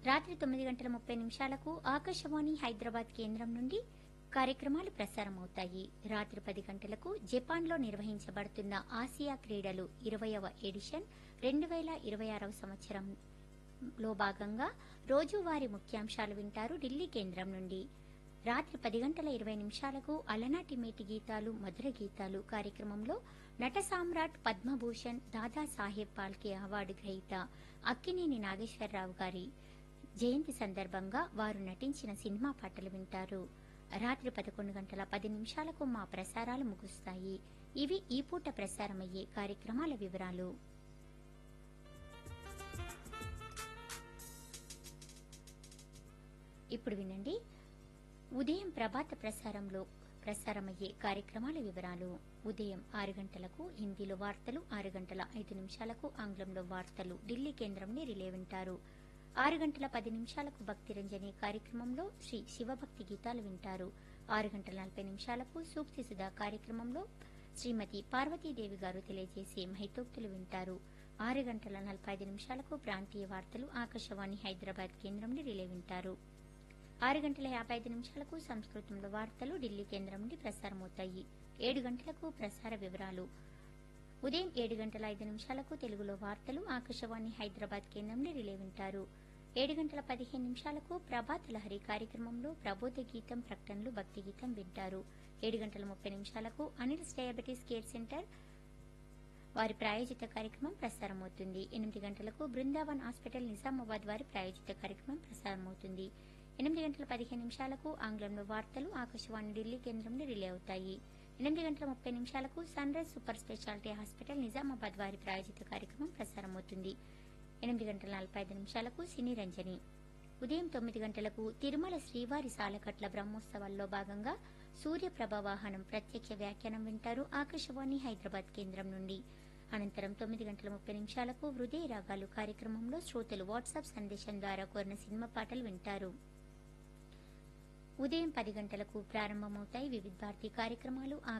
రాత్రి తొమ్మిది గంటల ముప్పై నిమిషాలకు ఆకాశవాణి హైదరాబాద్ కేంద్రం నుండి కార్యక్రమాలు ప్రసారమవుతాయి రాత్రి పది గంటలకు జపాన్లో నిర్వహించబడుతున్న ఆసియా క్రీడలు ఇరవయవ ఎడిషన్ రెండు వేల ఇరవై ఆరవ సంవత్సరంలో భాగంగా రోజువారీ ముఖ్యాంశాలు వింటారు ఢిల్లీ కేంద్రం నుండి రాత్రి పది గంటల ఇరవై నిమిషాలకు అలనాటి మేటి గీతాలు మధుర గీతాలు కార్యక్రమంలో నట సామ్రాట్ పద్మభూషణ్ దాదా సాహెబ్ పాల్కే అవార్డు గ్రహీత అక్కినేని నాగేశ్వరరావు గారి జయంతి సందర్భంగా వారు నటించిన సినిమా పాటలు వింటారు రాత్రి పదకొండు గంటల పది నిమిషాలకు మా ప్రసారాలు ముగుస్తాయి ఇవి ఈ పూట ప్రసారమయ్యే కార్యక్రమాల వివరాలు ఇప్పుడు వినండి ఉదయం ప్రభాత ప్రసారంలో ప్రసారమయ్యే కార్యక్రమాల వివరాలు ఉదయం ఆరు గంటలకు హిందీలో వార్తలు ఆరు గంటల ఐదు నిమిషాలకు ఆంగ్లంలో వార్తలు ఢిల్లీ కేంద్రంని రిలే వింటారు ఆరు గంటల పది నిమిషాలకు భక్తి రంజని కార్యక్రమంలో శ్రీ శివభక్తి గీతాలు వింటారు ఆరు గంటల నలభై నిమిషాలకు సూక్తి సుధా కార్యక్రమంలో శ్రీమతి పార్వతీదేవి గారు తెలియజేసే మహితోక్తులు వింటారు ఆరు గంటల నలభై ఐదు నిమిషాలకు ప్రాంతీయ వార్తలు ఆకాశవాణి హైదరాబాద్ కేంద్రంని రిలే వింటారు ఆరు గంటల యాభై ఐదు నిమిషాలకు సంస్కృతంలో వార్తలు ఢిల్లీ కేంద్రం నుండి ప్రసారమవుతాయి ఏడు గంటలకు ప్రసార వివరాలు ఉదయం ఏడు గంటల ఐదు నిమిషాలకు తెలుగులో వార్తలు ఆకాశవాణి హైదరాబాద్ కేంద్రం నుండి రిలే వింటారు ఏడు గంటల పదిహేను నిమిషాలకు ప్రభాత్ లహరి కార్యక్రమంలో ప్రబోధ గీతం ప్రకటనలు భక్తి గీతం వింటారు ఏడు గంటల ముప్పై నిమిషాలకు అనిల్స్ డయాబెటీస్ కేర్ సెంటర్ వారి ప్రాయోజిత కార్యక్రమం ప్రసారమవుతుంది ఎనిమిది గంటలకు బృందావన్ హాస్పిటల్ నిజామాబాద్ వారి ప్రాయోజిత కార్యక్రమం ప్రసారమవుతుంది ఎనిమిది గంటల పదిహేను నిమిషాలకు ఆంగ్లంలో వార్తలు ఆకాశవాణి ఢిల్లీ కేంద్రం నుండి రిలే అవుతాయి ఎనిమిది గంటల ముప్పై నిమిషాలకు sunrise super speciality hospital Nizamabad వారి ప్రాయోజిత కార్యక్రమం ప్రసారమవుతుంది ఎనిమిది గంటల నలభై ఐదు నిమిషాలకు సినీ రంజని ఉదయం తొమ్మిది గంటలకు తిరుమల శ్రీవారి సాలకట్ల బ్రహ్మోత్సవాల్లో భాగంగా సూర్యప్రభ వాహనం ప్రత్యక్ష వ్యాఖ్యానం వింటారు ఆకాశవాణి హైదరాబాద్ కేంద్రం నుండి అనంతరం తొమ్మిది గంటల ముప్పై నిమిషాలకు హృదయ రాగాలు కార్యక్రమంలో శ్రోతలు వాట్సాప్ సందేశం ద్వారా కోరిన సినిమా పాటలు వింటారు ఉదయం పది గంటలకు ప్రారంభమవుతాయి వివిధ భారతి కార్యక్రమాలు